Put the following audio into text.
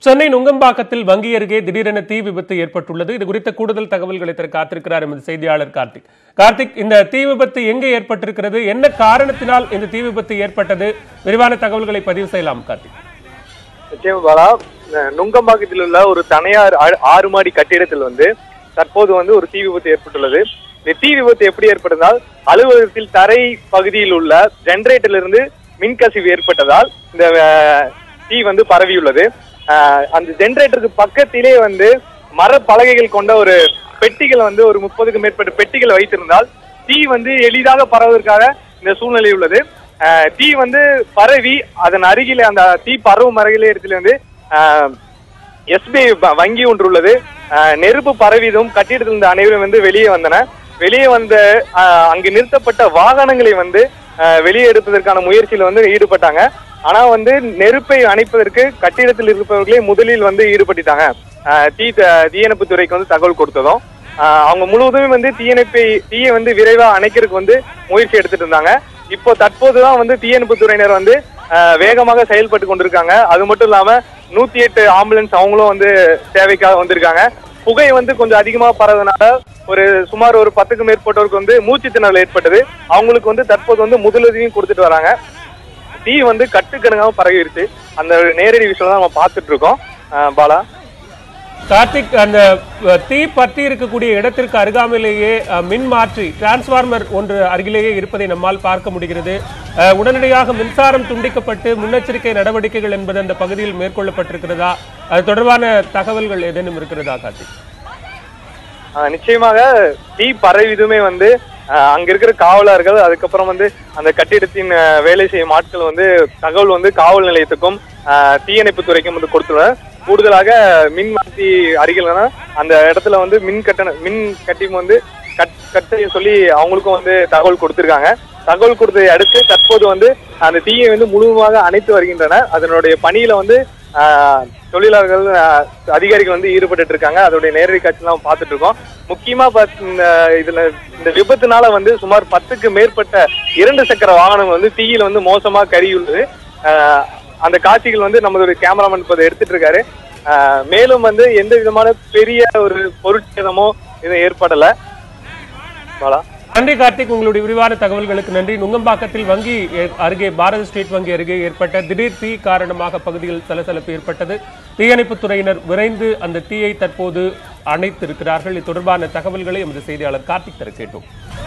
சென்னை நுங்கம்பாக்கத்தில் வங்கி அருகே திடீரென தீ விபத்து ஏற்பட்டுள்ளது இது குறித்த கூடுதல் தகவல்களை தர காத்திருக்கிறார் எமது செய்தியாளர் கார்த்திக் கார்த்திக் இந்த தீ விபத்து எங்கே ஏற்பட்டிருக்கிறது என்ன காரணத்தினால் இந்த தீ விபத்து ஏற்பட்டது விரிவான தகவல்களை பதிவு செய்யலாம் கார்த்திக் நிச்சயம் பாலா அஹ் நுங்கம்பாக்கத்தில் உள்ள ஒரு தனியார் ஆ- ஆறு மாடி கட்டிடத்தில் வந்து தற்போது வந்து ஒரு தீ விபத்து ஏற்பட்டுள்ளது இந்த தீ விபத்து எப்படி ஏற்பட்டதால் அலுவலகத்தில் தரை பகுதியில் உள்ள ஜெனரேட்டரிலிருந்து மின்கசிவு ஏற்பட்டதால் இந்த அஹ், தீ வந்து பரவியுள்ளது அஹ், அந்த ஜெனரேட்டருக்கு பக்கத்திலே வந்து மர பலகைகள் கொண்ட ஒரு பெட்டிகள் வந்து ஒரு முப்பதுக்கும் மேற்பட்ட பெட்டிகள் வைத்திருந்தால் தீ வந்து எளிதாக பரவுவதற்காக இந்த சூழ்நிலை உள்ளது அஹ், தீ வந்து பரவி அதன் அருகிலே அந்த தீ பரவும் அருகிலே இடத்துல வந்து எஸ்பிஐ வங்கி ஒன்று உள்ளது அஹ், நெருப்பு பரவியதும் கட்டிடத்தில் இருந்த அனைவரும் வந்து வெளியே வந்தன வெளியே வந்த அஹ், அங்கு நிறுத்தப்பட்ட வாகனங்களை வந்து அஹ், வெளியே எடுப்பதற்கான முயற்சியில் வந்து ஈடுபட்டாங்க ஆனா வந்து நெருப்பை அணைப்பதற்கு கட்டிடத்தில் இருப்பவர்களே முதலில் வந்து ஈடுபட்டுட்டாங்க அஹ், தீ தீயணைப்பு துறைக்கு வந்து தகவல் கொடுத்ததும் அஹ், அவங்க முழுவதுமே வந்து தீயணைப்பை தீயை வந்து விரைவா அணைக்கிறதுக்கு வந்து முயற்சி எடுத்துட்டு இருந்தாங்க இப்போ தற்போதுதான் வந்து தீயணைப்பு துறையினர் வந்து அஹ், வேகமாக செயல்பட்டு கொண்டிருக்காங்க அது மட்டும் இல்லாம நூத்தி எட்டு ஆம்புலன்ஸ் அவங்களும் வந்து சேவைக்காக வந்திருக்காங்க புகை வந்து கொஞ்சம் அதிகமா பரவதுனால ஒரு சுமார் ஒரு பத்துக்கு மேற்பட்டோருக்கு வந்து மூச்சு திணறல் ஏற்பட்டது அவங்களுக்கு வந்து தற்போது வந்து முதலுதவியும் கொடுத்துட்டு வராங்க தீ வந்து கட்டுக்கணுங்காம பரவிருச்சு அந்த நேரடி விஷயம் தான் நம்ம பார்த்துட்டு இருக்கோம் அஹ், பாலா கார்த்திக் அந்த அஹ், தீ பற்றி இருக்கக்கூடிய இடத்திற்கு அருகாமையிலேயே அஹ், மின் மாற்றி டிரான்ஸ்பார்மர் ஒன்று அருகிலேயே இருப்பதை நம்மால் பார்க்க முடிகிறது அஹ், உடனடியாக மின்சாரம் துண்டிக்கப்பட்டு முன்னெச்சரிக்கை நடவடிக்கைகள் என்பது அந்த பகுதியில் மேற்கொள்ளப்பட்டிருக்கிறதா அது தொடர்பான தகவல்கள் ஏதேனும் இருக்கிறதா கார்த்திக் ஆஹ் நிச்சயமாக தீ பரவிதுமே வந்து ஆஹ் அங்க இருக்கிற காவலர்கள் அதுக்கப்புறம் வந்து அந்த கட்டிடத்தின் ஆஹ் வேலை செய்யும் ஆட்கள் வந்து தகவல் வந்து காவல் நிலையத்துக்கும் ஆஹ் தீயணைப்பு துறைக்கும் வந்து கொடுத்துள்ளனர் கூடுதலாக மின் மாற்றி அருகில் அந்த இடத்துல வந்து மின் கட்டண மின் கட்டியும் வந்து கட் கட்ட சொல்லி அவங்களுக்கும் வந்து தகவல் கொடுத்திருக்காங்க தகவல் கொடுத்ததை அடுத்து தற்போது வந்து அந்த தீயை வந்து முழுவதுமாக அணைத்து வருகின்றன அதனுடைய பணியில வந்து ஆஹ், தொழிலாளர்கள் ஆஹ், அதிகாரிகள் வந்து ஈடுபட்டு இருக்காங்க அதோடைய நேரடி காட்சி நம்ம பார்த்துட்டு இருக்கோம் முக்கியமா பாத்- இந்த இதுல இந்த விபத்துனால வந்து சுமார் பத்துக்கு மேற்பட்ட இரண்டு சக்கர வாகனங்கள் வந்து தீயில வந்து மோசமா கருகியுள்ளது ஆஹ், அந்த காட்சிகள் வந்து நமது கேமராமேன் இப்போ அதை எடுத்துட்டு இருக்காரு ஆஹ், மேலும் வந்து எந்த விதமான பெரிய ஒரு பொருட்சேதமோ இது ஏற்படல பாலா நன்றி கார்த்திக் உங்களுடைய விரிவான தகவல்களுக்கு நன்றி நுங்கம்பாக்கத்தில் வங்கி ஏ- அருகே பாரத ஸ்டேட் வங்கி அருகே ஏற்பட்ட திடீர் தீ காரணமாக பகுதியில் சலசலப்பு ஏற்பட்டது தீயணைப்புத் துறையினர் விரைந்து அந்த தீயை தற்போது அணைத்திருக்கிறார்கள் இது தொடர்பான தகவல்களை எமது செய்தியாளர் கார்த்திக் தர கேட்டோம்